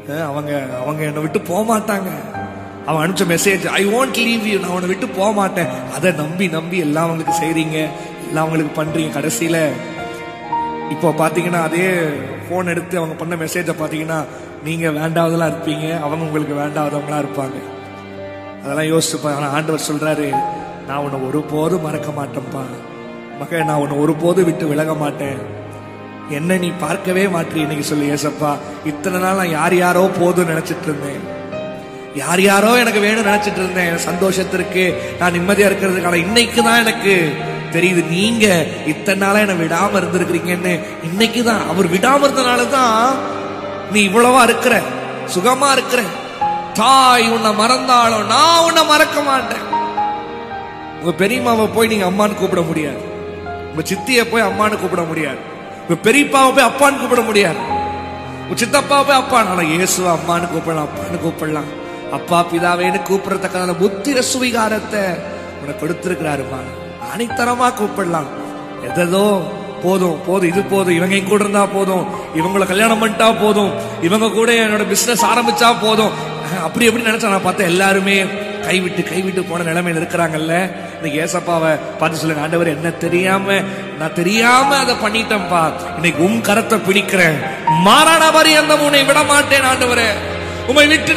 அஹ் அவங்க அவங்க என்னை விட்டு போக மாட்டாங்க அவன் அனுப்பிச்ச message I want leave you நான் உன்னை விட்டு போக மாட்டேன் அதை நம்பி நம்பி எல்லாம் அவங்களுக்கு செய்றீங்க எல்லாம் அவங்களுக்கு பண்றீங்க கடைசியில இப்போ பாத்தீங்கன்னா அதே போன் எடுத்து அவங்க பண்ண மெசேஜை பாத்தீங்கன்னா நீங்க வேண்டாவதெல்லாம் இருப்பீங்க அவங்க உங்களுக்கு வேண்டாதவங்களா இருப்பாங்க அதெல்லாம் யோசிச்சுப்பா ஆனா ஆண்டவர் சொல்றாரு நான் உன்னை ஒருபோதும் மறக்க மாட்டேன்ப்பா மகன் நான் உன்னை ஒருபோதும் விட்டு விலக மாட்டேன் என்ன நீ பார்க்கவே மாட்டீ இன்னைக்கு சொல்லி ஏசப்பா இத்தனை நாள் நான் யார் யாரோ போதும் நினைச்சிட்டு இருந்தேன் யார் யாரோ எனக்கு வேணும் நினைச்சிட்டு இருந்தேன் என் சந்தோஷத்திற்கு நான் நிம்மதியா இருக்கிறதுக்கான இன்னைக்கு தான் எனக்கு தெரியுது நீங்க இத்தனை நாளா என்னை விடாம இருந்திருக்கிறீங்கன்னு இன்னைக்கு தான் அவர் விடாம இருந்தனால தான் நீ இவ்வளவா இருக்கிற சுகமா இருக்கிற தாய் உன்னை மறந்தாலும் நான் உன்னை மறக்க மாட்டேன் உங்க பெரியம்மாவை போய் நீங்க அம்மான்னு கூப்பிட முடியாது உங்க சித்திய போய் அம்மான்னு கூப்பிட முடியாது உங்க பெரியப்பாவை போய் அப்பான்னு கூப்பிட முடியாது உங்க சித்தப்பாவை போய் அப்பா ஆனா இயேசுவை அம்மான்னு கூப்பிடலாம் அப்பான்னு கூப்பிடலாம் அப்பா பிதாவேன்னு கூப்பிடறதுக்கான புத்திர சுவிகாரத்தை உனக்கு கொடுத்திருக்கிறாருமா அனைத்தரமா கூப்பிடலாம் எதோ போதும் போதும் இது போதும் இவங்க என் கூட இருந்தா போதும் இவங்கள கல்யாணம் பண்ணிட்டா போதும் இவங்க கூட என்னோட பிசினஸ் ஆரம்பிச்சா போதும் அப்படி எப்படி நினைச்சா நான் பார்த்தேன் எல்லாருமே கைவிட்டு கைவிட்டு போன நிலைமையில இருக்கிறாங்கல்ல இன்னைக்கு ஏசப்பாவை பார்த்து சொல்லுங்க ஆண்டவர் என்ன தெரியாம நான் தெரியாம அதை பண்ணிட்டேன்ப்பா இன்னைக்கு உம் கரத்தை பிடிக்கிறேன் மாறான மாதிரி அந்த உன்னை விட மாட்டேன் ஆண்டவரே உம்மை விட்டு